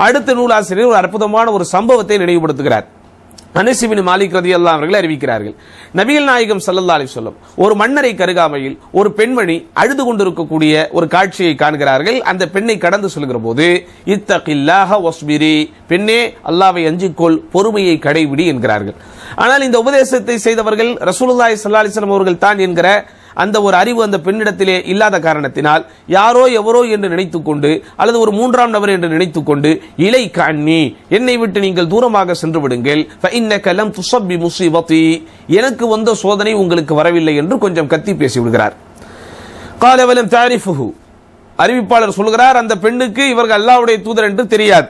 அடுத்த நூலாசிரியர் ஒரு அற்புதமான ஒரு சம்பவத்தை நினைவுபடுத்துகிறார் அனசிபின் மாலிக் ரதி அல்லா அவர்கள் அறிவிக்கிறார்கள் நபிகள் நாயகம் சல்லல்லா அலி சொல்லம் ஒரு மன்னரை கருகாமையில் ஒரு பெண்மணி அழுது கொண்டிருக்கக்கூடிய ஒரு காட்சியை காண்கிறார்கள் அந்த பெண்ணை கடந்து சொல்கிற போது இத்தகில்லாஹ வஸ்பிரி பெண்ணே அல்லாவை அஞ்சிக்கொள் பொறுமையை கடைபிடி என்கிறார்கள் ஆனால் இந்த உபதேசத்தை செய்தவர்கள் ரசூலுல்லாஹி ஸல்லல்லாஹு அலைஹி வஸல்லம் அவர்கள் தான் என்கிற அந்த ஒரு அறிவு அந்த பெண்ணிடத்திலே இல்லாத காரணத்தினால் யாரோ எவரோ என்று நினைத்துக் கொண்டு அல்லது ஒரு மூன்றாம் நபர் என்று நினைத்துக் கொண்டு இலை காண்ணி என்னை விட்டு நீங்கள் தூரமாக சென்று விடுங்கள் فإنك لم تصب بمصيبتي. எனக்கு வந்த சோதனை உங்களுக்கு வரவில்லை என்று கொஞ்சம் கத்தி பேசி விடுகிறார் قال ولم تعرفه அறிவிப்பாளர் சொல்கிறார் அந்த பெண்ணுக்கு இவர்கள் அல்லாஹ்வுடைய தூதர் என்று தெரியாது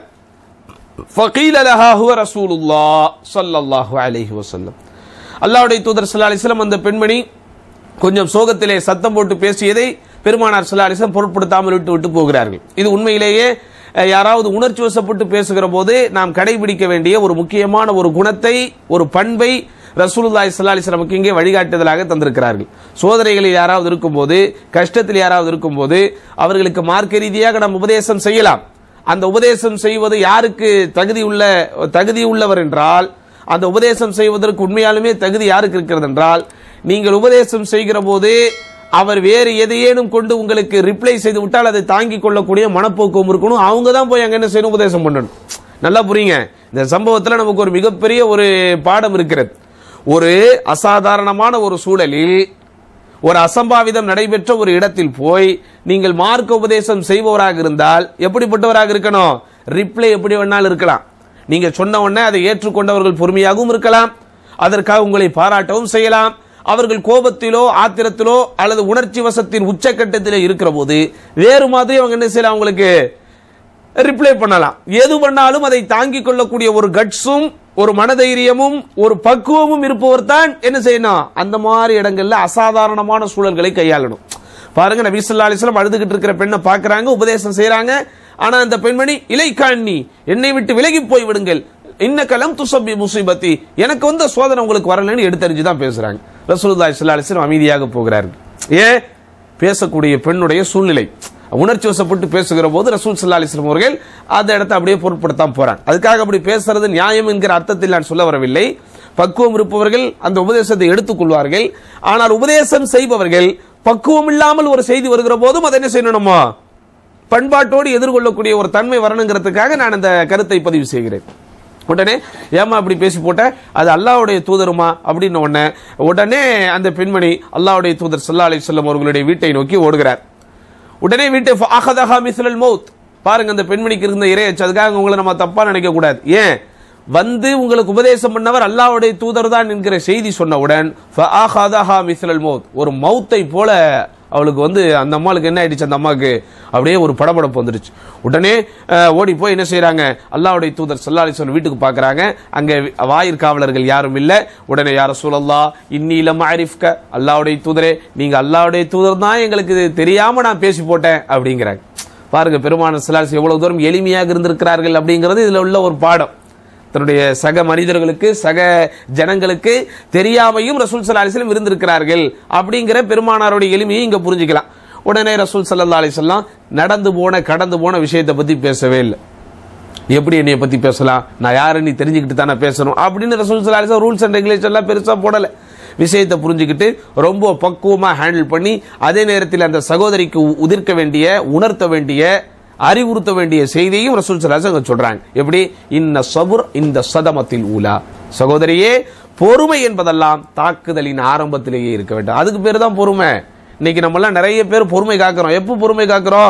فقيل لها هو رسول الله صلى الله عليه وسلم அல்லாஹ்வுடைய தூதர் ஸல்லல்லாஹு அலைஹி வஸல்லம் அந்த பெண்மணி கொஞ்சம் சோகத்திலே சத்தம் போட்டு பேசியதை பெருமானார் ஸல்லல்லாஹு அலைஹி வஸல்லம் பொருட்படுத்தாமல் விட்டு விட்டு போகிறார்கள் இது உண்மையிலேயே அஹ், யாராவது உணர்ச்சி வசப்பட்டு பேசுகிற போது நாம் கடைபிடிக்க வேண்டிய ஒரு முக்கியமான ஒரு குணத்தை ஒரு பண்பை ரசூலுல்லாஹி ஸல்லல்லாஹு அலைஹி வஸல்லம் இங்கே வழிகாட்டுதலாக தந்திருக்கிறார்கள் சோதனைகளில் யாராவது இருக்கும்போது கஷ்டத்தில் யாராவது இருக்கும்போது அவர்களுக்கு மார்க்க ரீதியாக நாம் உபதேசம் செய்யலாம் அந்த உபதேசம் செய்வது யாருக்கு தகுதி உள்ள தகுதி உள்ளவர் என்றால் அந்த உபதேசம் செய்வதற்கு உண்மையாலுமே தகுதி யாருக்கு இருக்கிறது என்றால் நீங்கள் உபதேசம் செய்கிற போது அவர் வேறு எதையேனும் கொண்டு உங்களுக்கு ரிப்ளை செய்து விட்டால் அதை தாங்கிக் கொள்ளக்கூடிய மனப்போக்கம் இருக்கணும் அவங்க தான் போய் அங்க என்ன செய்யணும் உபதேசம் பண்ணணும் நல்லா புரியுங்க இந்த சம்பவத்துல நமக்கு ஒரு மிகப்பெரிய ஒரு பாடம் இருக்கிறது ஒரு அசாதாரணமான ஒரு சூழலில் ஒரு அசம்பாவிதம் நடைபெற்ற ஒரு இடத்தில் போய் நீங்கள் மார்க்க உபதேசம் செய்பவராக இருந்தால் எப்படிப்பட்டவராக இருக்கணும் ரிப்ளை எப்படி வேணாலும் இருக்கலாம் நீங்க சொன்ன உடனே அதை ஏற்றுக்கொண்டவர்கள் பொறுமையாகவும் இருக்கலாம் அதற்காக உங்களை பாராட்டவும் செய்யலாம் அவர்கள் கோபத்திலோ ஆத்திரத்திலோ அல்லது உணர்ச்சி வசத்தின் உச்சக்கட்டத்திலே இருக்கிற போது வேறு மாதிரி அவங்க என்ன செய்யலாம் அவங்களுக்கு ரிப்ளை பண்ணலாம் எது பண்ணாலும் அதை தாங்கிக் கொள்ளக்கூடிய ஒரு கட்ஸும் ஒரு மனதைரியமும் ஒரு பக்குவமும் இருப்பவர் தான் என்ன செய்யணும் அந்த மாதிரி இடங்கள்ல அசாதாரணமான சூழல்களை கையாளணும் பாருங்க நபி ஸல்லல்லாஹு அலைஹி வஸல்லம் அழுதுகிட்டு இருக்கிற பெண்ணை பார்க்கறாங்க உபதேசம் செய்றாங்க ஆனா அந்த பெண்மணி இலை காணி என்னை விட்டு விலகி போய் விடுங்கள் இன்னக்கலம் துசப்பி முசீபத்தி எனக்கு வந்த சோதனை உங்களுக்கு வரலன்னு எடுத்தறிஞ்சு தான் பேசுறாங்க ரசூலுல்லாஹி ஸல்லல்லாஹு அலைஹி வஸல்லம் அமைதியாக போகிறார்கள் ஏன் பேசக்கூடிய பெண்ணுடைய சூழ்நிலை உணர்ச்சி வசப்பட்டு பேசுகிற போது ரசூல் சல்லா அலிஸ்லாம் அவர்கள் அந்த இடத்தை அப்படியே பொருட்படுத்தாம போறாங்க அதுக்காக அப்படி பேசுறது நியாயம் என்கிற அர்த்தத்தில் நான் சொல்ல வரவில்லை பக்குவம் இருப்பவர்கள் அந்த உபதேசத்தை எடுத்துக்கொள்வார்கள் ஆனால் உபதேசம் செய்பவர்கள் பக்குவம் இல்லாமல் ஒரு செய்தி வருகிற போதும் அதை என்ன செய்யணுமா பண்பாட்டோடு எதிர்கொள்ளக்கூடிய ஒரு தன்மை வரணுங்கிறதுக்காக நான் அந்த கருத்தை பதிவு செய்கிறேன் உடனே ஏமா இப்படி பேசி போட்ட அது அல்லாஹ்வுடைய தூதருமா அப்படின்னு உடனே உடனே அந்த பெண்மணி அல்லாஹ்வுடைய தூதர் ஸல்லல்லாஹு அலைஹி வஸல்லம் அவர்களுடைய வீட்டை நோக்கி ஓடுகிறார் உடனே வீட்டை ஃபஅகதஹா மிஸ்லல் மௌத் பாருங்க அந்த பெண்மணிக்கு இருந்த இறையச்சு அதுக்காக உங்களை நம்ம தப்பா நினைக்க கூடாது ஏன் வந்து உங்களுக்கு உபதேசம் பண்ணவர் அல்லாஹ்வுடைய தூதர் தான் என்கிற செய்தி சொன்னவுடன் ஃபஅகதஹா மிஸ்லல் மௌத் ஒரு மௌத்தை போல அவளுக்கு வந்து அந்த அம்மாளுக்கு என்ன ஆயிடுச்சு அந்த அம்மாவுக்கு அப்படியே ஒரு படபடப்பு வந்துடுச்சு உடனே அஹ், ஓடி போய் என்ன செய்றாங்க அல்லாஹ்வுடைய தூதர் ஸல்லல்லாஹு அலைஹி வஸல்லம் வீட்டுக்கு பார்க்கறாங்க அங்க வாயிற்காவலர்கள் யாரும் இல்ல உடனே யார சொல்லல்லா இன்னில மாரிஃப்க அல்லாஹ்வுடைய தூதரே நீங்க அல்லாஹ்வுடைய தூதர் தான் எங்களுக்கு இது தெரியாம நான் பேசி போட்டேன் அப்படிங்கிறாங்க பாருங்க பெருமான சிலாஸ் எவ்வளவு தூரம் எளிமையாக இருந்திருக்கிறார்கள் அப்படிங்கிறது இதுல உள்ள ஒரு பாடம் தன்னுடைய சக மனிதர்களுக்கு சக ஜனங்களுக்கு தெரியாமையும் ரசூல் சல்லா அலிஸ்லம் இருந்திருக்கிறார்கள் அப்படிங்கிற பெருமானாருடைய எளிமையை இங்க புரிஞ்சுக்கலாம் உடனே ரசூல் சல்லா அலிஸ்லாம் நடந்து போன கடந்து போன விஷயத்தை பத்தி பேசவே இல்லை எப்படி என்னைய பத்தி பேசலாம் நான் யாரு நீ தெரிஞ்சுக்கிட்டு தானே பேசணும் அப்படின்னு ரசூல் சல்லா அலிஸ்லாம் ரூல்ஸ் அண்ட் ரெகுலேஷன் எல்லாம் பெருசா போடல விஷயத்தை புரிஞ்சுக்கிட்டு ரொம்ப பக்குவமா ஹேண்டில் பண்ணி அதே நேரத்தில் அந்த சகோதரிக்கு உ- உதிர்க்க வேண்டிய உணர்த்த வேண்டிய அறிவுறுத்த வேண்டிய செய்தியையும் ரசூல் சலாஸ் அங்க சொல்றாங்க எப்படி இன்ன சபுர் இந்த சதமத்தில் ஊலா சகோதரியே பொறுமை என்பதெல்லாம் தாக்குதலின் ஆரம்பத்திலேயே இருக்க வேண்டும் அதுக்கு பேர் தான் பொறுமை இன்னைக்கு நம்ம எல்லாம் நிறைய பேர் பொறுமை காக்கிறோம் எப்போ பொறுமை காக்கிறோம்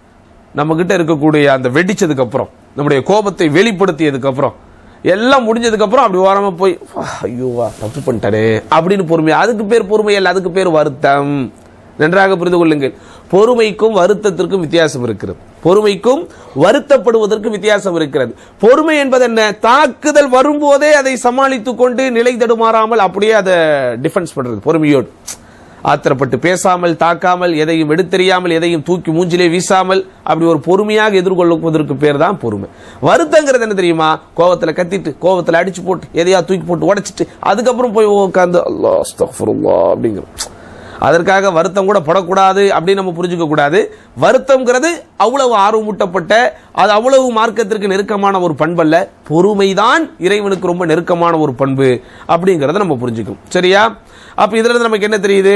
நம்ம கிட்ட இருக்கக்கூடிய அந்த வெடிச்சதுக்கு அப்புறம் நம்முடைய கோபத்தை வெளிப்படுத்தியதுக்கு அப்புறம் எல்லாம் முடிஞ்சதுக்கு அப்புறம் அப்படி ஓரமா போய் "வா, ஐயோ வா தப்பு பண்ணிட்டாரே அப்படின்னு பொறுமை அதுக்கு பேர் பொறுமை அல்ல அதுக்கு பேர் வருத்தம் நன்றாக புரிந்து கொள்ளுங்கள் பொறுமைக்கும் வருத்தத்திற்கும் வித்தியாசம் இருக்கிறது பொறுமைக்கும் வருத்தப்படுவதற்கும் வித்தியாசம் இருக்கிறது பொறுமை என்பது என்ன தாக்குதல் வரும்போதே அதை சமாளித்துக் கொண்டு நிலை தடுமாறாமல் அப்படியே அதை டிஃபென்ஸ் பண்றது பொறுமையோடு ஆத்திரப்பட்டு பேசாமல் தாக்காமல் எதையும் எடுத்தெறியாமல் எதையும் தூக்கி மூஞ்சிலே வீசாமல் அப்படி ஒரு பொறுமையாக எதிர்கொள்வதற்கு பேர் தான் பொறுமை வருத்தங்கிறது என்ன தெரியுமா கோவத்துல கத்திட்டு கோவத்துல அடிச்சு போட்டு எதையா தூக்கி போட்டு உடைச்சிட்டு அதுக்கப்புறம் போய் உட்காந்து அல்லாஹ் அஸ்தக்ஃபிருல்லாஹ் அப்படிங்கிற அதற்காக வருத்தம் கூட படக்கூடாது அப்படின்னு நம்ம புரிஞ்சுக்க கூடாது வருத்தம்ங்கிறது அவ்வளவு ஆர்வமூட்டப்பட்ட அது அவ்வளவு மார்க்கத்திற்கு நெருக்கமான ஒரு பண்பல்ல பொறுமைதான் இறைவனுக்கு ரொம்ப நெருக்கமான ஒரு பண்பு அப்படிங்கறத நம்ம புரிஞ்சுக்கணும் சரியா அப்ப இதுல இருந்து நமக்கு என்ன தெரியுது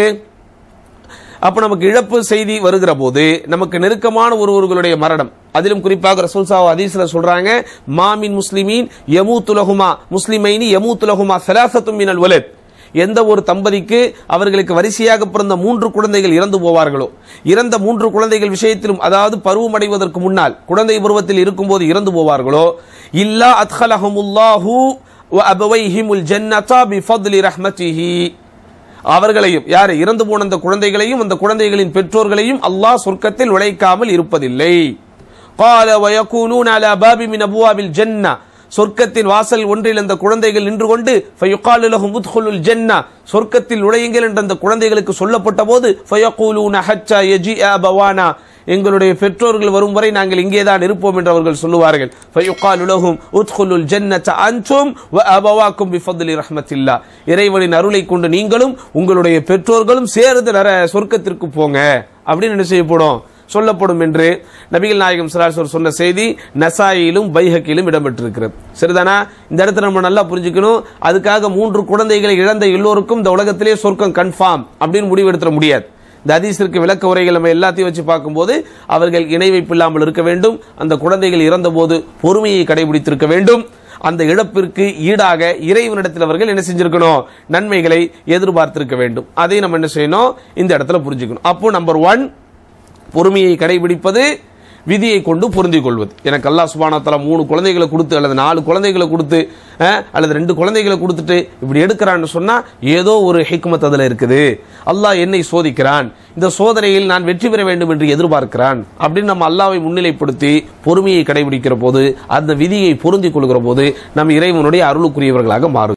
அப்ப நமக்கு இழப்பு செய்தி வருகிற போது நமக்கு நெருக்கமான ஒருவர்களுடைய மரணம் அதிலும் குறிப்பாக ரசூல் சாஹ் ஹதீஸ்ல சொல்றாங்க மாமின் முஸ்லிமீன் யமூத்துலகுமா முஸ்லிமைனி யமூத்துலகுமா சலாசத்தும் மினல் வலத் எந்த ஒரு தம்பதிக்கு அவர்களுக்கு வரிசையாக பிறந்த மூன்று குழந்தைகள் இறந்து போவார்களோ இறந்த மூன்று குழந்தைகள் விஷயத்திலும் அதாவது பருவமடைவதற்கு முன்னால் குழந்தை பருவத்தில் இருக்கும்போது இறந்து போவார்களோ இல்லா அத்ஹலஹமுல்லாஹு வ அபவைஹிமுல் ஜன்னதா பிஃபத்லி ரஹ்மத்திஹி அவர்களையும் யார் இறந்து போன அந்த குழந்தைகளையும் அந்த குழந்தைகளின் பெற்றோர்களையும் அல்லாஹ் சொர்க்கத்தில் நுழைக்காமல் இருப்பதில்லை قال ويكونون على باب من ابواب الجنه சொர்க்கத்தின் வாசல் ஒன்றில் அந்த குழந்தைகள் நின்று கொண்டு فيقال لهم ادخلوا الجنه சொர்க்கத்தில் நுழையுங்கள் என்று அந்த குழந்தைகளுக்கு சொல்லப்பட்ட போது فيقولون حتى يجيء ابوانا எங்களுடைய பெற்றோர்கள் வரும் வரை நாங்கள் இங்கேதான் இருப்போம் என்று அவர்கள் சொல்லுவார்கள் فيقال لهم ادخلوا الجنه انتم وابواكم بفضل رحمه الله இறைவனின் அருளை கொண்டு நீங்களும் உங்களுடைய பெற்றோர்களும் சேர்ந்து நர சொர்க்கத்திற்கு போங்க அப்படின்னு என்ன செய்யப்படும் சொல்லப்படும் என்று நபிகள் நாயகம் சராசர் சொன்ன செய்தி நசாயிலும் பைஹக்கிலும் இடம்பெற்றிருக்கிறது சரிதானா இந்த இடத்துல நம்ம நல்லா புரிஞ்சுக்கணும் அதுக்காக மூன்று குழந்தைகளை இழந்த எல்லோருக்கும் இந்த உலகத்திலே சொர்க்கம் கன்ஃபார்ம் அப்படின்னு முடிவெடுத்துட முடியாது இந்த ஹதீஸிற்கு விளக்க உரைகள் நம்ம எல்லாத்தையும் வச்சு பார்க்கும்போது அவர்கள் இணை வைப்பில்லாமல் இருக்க வேண்டும் அந்த குழந்தைகள் இறந்தபோது பொறுமையை கடைபிடித்திருக்க வேண்டும் அந்த இழப்பிற்கு ஈடாக இறைவனிடத்தில் அவர்கள் என்ன செஞ்சிருக்கணும் நன்மைகளை எதிர்பார்த்திருக்க வேண்டும் அதை நம்ம என்ன செய்யணும் இந்த இடத்துல புரிஞ்சுக்கணும் அப்போ நம்பர் ஒன் பொறுமையை கடைபிடிப்பது விதியை கொண்டு பொருந்திக் கொள்வது எனக்கு அல்லாஹ் சுபானா தலா மூணு குழந்தைகளை கொடுத்து அல்லது நாலு குழந்தைகளை கொடுத்து அஹ், அல்லது ரெண்டு குழந்தைகளை கொடுத்துட்டு இப்படி எடுக்கிறான்னு சொன்னா ஏதோ ஒரு ஹிக்மத் அதுல இருக்குது அல்லாஹ் என்னை சோதிக்கிறான் இந்த சோதனையில் நான் வெற்றி பெற வேண்டும் என்று எதிர்பார்க்கிறான் அப்படின்னு நம்ம அல்லாவை முன்னிலைப்படுத்தி பொறுமையை கடைபிடிக்கிற போது அந்த விதியை பொருந்திக் கொள்கிற போது நம் இறைவனுடைய அருளுக்குரியவர்களாக மாறும்